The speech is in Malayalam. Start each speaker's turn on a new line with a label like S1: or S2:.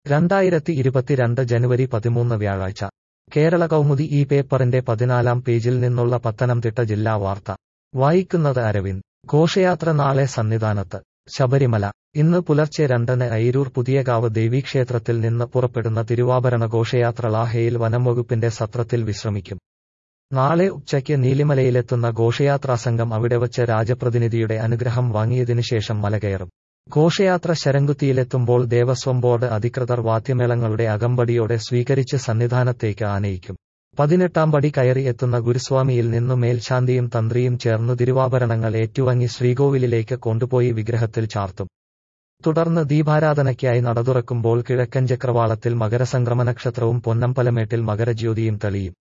S1: രണ്ടായിരത്തി ഇരുപത്തിരണ്ട് ജനുവരി പതിമൂന്ന് വ്യാഴാഴ്ച കേരള കൗമുദി ഈ പേപ്പറിന്റെ പതിനാലാം പേജിൽ നിന്നുള്ള പത്തനംതിട്ട ജില്ലാ വാർത്ത വായിക്കുന്നത് അരവിന്ദ് ഘോഷയാത്ര നാളെ സന്നിധാനത്ത് ശബരിമല ഇന്ന് പുലർച്ചെ രണ്ടിന് അയിരൂർ പുതിയകാവ് ദേവീക്ഷേത്രത്തിൽ നിന്ന് പുറപ്പെടുന്ന തിരുവാഭരണ ഘോഷയാത്ര ലാഹയിൽ വനംവകുപ്പിന്റെ സത്രത്തിൽ വിശ്രമിക്കും നാളെ ഉച്ചയ്ക്ക് നീലിമലയിലെത്തുന്ന ഘോഷയാത്രാസംഘം അവിടെ വച്ച് രാജപ്രതിനിധിയുടെ അനുഗ്രഹം വാങ്ങിയതിനു ശേഷം മലകയറും ഘോഷയാത്ര ശരംകുത്തിയിലെത്തുമ്പോൾ ദേവസ്വം ബോർഡ് അധികൃതർ വാദ്യമേളങ്ങളുടെ അകമ്പടിയോടെ സ്വീകരിച്ച് സന്നിധാനത്തേക്ക് ആനയിക്കും പതിനെട്ടാം പടി കയറി എത്തുന്ന ഗുരുസ്വാമിയിൽ നിന്നു മേൽശാന്തിയും തന്ത്രിയും ചേർന്നു തിരുവാഭരണങ്ങൾ ഏറ്റുവാങ്ങി ശ്രീകോവിലിലേക്ക് കൊണ്ടുപോയി വിഗ്രഹത്തിൽ ചാർത്തും തുടർന്ന് ദീപാരാധനയ്ക്കായി നടതുറക്കുമ്പോൾ കിഴക്കൻ ചക്രവാളത്തിൽ മകരസംക്രമ നക്ഷത്രവും പൊന്നമ്പലമേട്ടിൽ മകരജ്യോതിയും തെളിയും